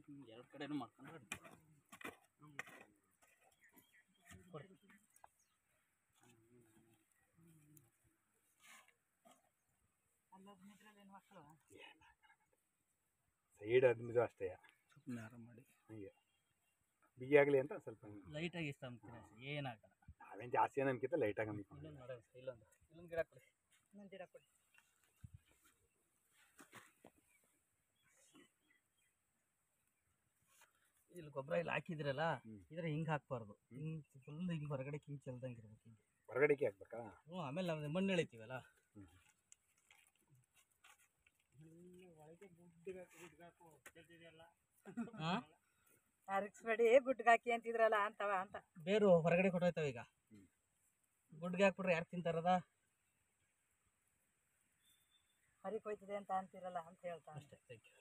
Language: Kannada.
ಎರಡು ಕಡೆನೂ ಮಾಡ್ಕೊಂಡ್ರೆ ಕೊಡಿ ಸೈಡ್ ಆದ್ಮೇಲೆ ಅಷ್ಟೇ ಸುಮ್ಮನೆ ಆರಾಮ ಮಾಡಿ ಹಂಗೆ ಬಿಗಿ ಆಗಲಿ ಅಂತ ಸ್ವಲ್ಪ ಲೈಟಾಗಿ ಇಷ್ಟ ಅಂತೀನಿ ಏನಾಗಲ್ಲ ನಾವೇನು ಜಾಸ್ತಿ ಏನು ಅನ್ಕಿತ ಲೈಟಾಗಿ ಅನ್ಕೊಂಡು ಇಲ್ಲೊಂದು ಮಾಡೋಣ ಇಲ್ಲೊಂದು ಇಲ್ಲೊಂದು ಗಿಡ ಕೊಡಿ ಇನ್ನೊಂದು ಗಿಡ ಕೊಡಿ ಇಲ್ಲಿ ಗೊಬ್ಬರ ಇಲ್ಲಿ ಹಾಕಿದ್ರಲ್ಲ ಹ್ಮ್. ಇದ್ರೆ ಹಿಂಗೆ ಹಾಕ್ಬಾರ್ದು ಹಿಂಗೆ ಫುಲ್ ಹಿಂಗೆ ಹೊರಗಡೆ ಹಿಂಗೆ ಚೆಲ್ದಂಗೆ ಇರ್ಬೇಕು ಹಿಂಗೆ ಹೊರಗಡೆಗೆ ಹಾಕ್ಬೇಕಾ ಹ್ಞೂ ಆಮೇಲೆ ನಾವು ಮಣ್ಣು ಎಳಿತೀವಲ್ಲ ಹ್ಮ್. ಹಾಂ ಅರಗಿಸ್ಬೇಡಿ ಗುಡ್ಗೆ ಹಾಕಿ ಅಂತಿದ್ರಲ್ಲ ಅಂತವ ಅಂತ ಬೇರು ಹೊರಗಡೆ ಕೊಟ್ಟೋಯ್ತಾವ ಈಗ ಹ್ಮ್. ಗುಡ್ಗೆ ಹಾಕ್ಬಿಟ್ರೆ ಯಾರು ತಿಂತಾರದ ಹರಿಕ್ ಹೋಯ್ತದೆ ಅಂತ ಅಂತಿರಲ್ಲ ಅಂತ ಹೇಳ್ತಾ ಅಷ್ಟೇ ಥ್ಯಾಂಕ್ ಯು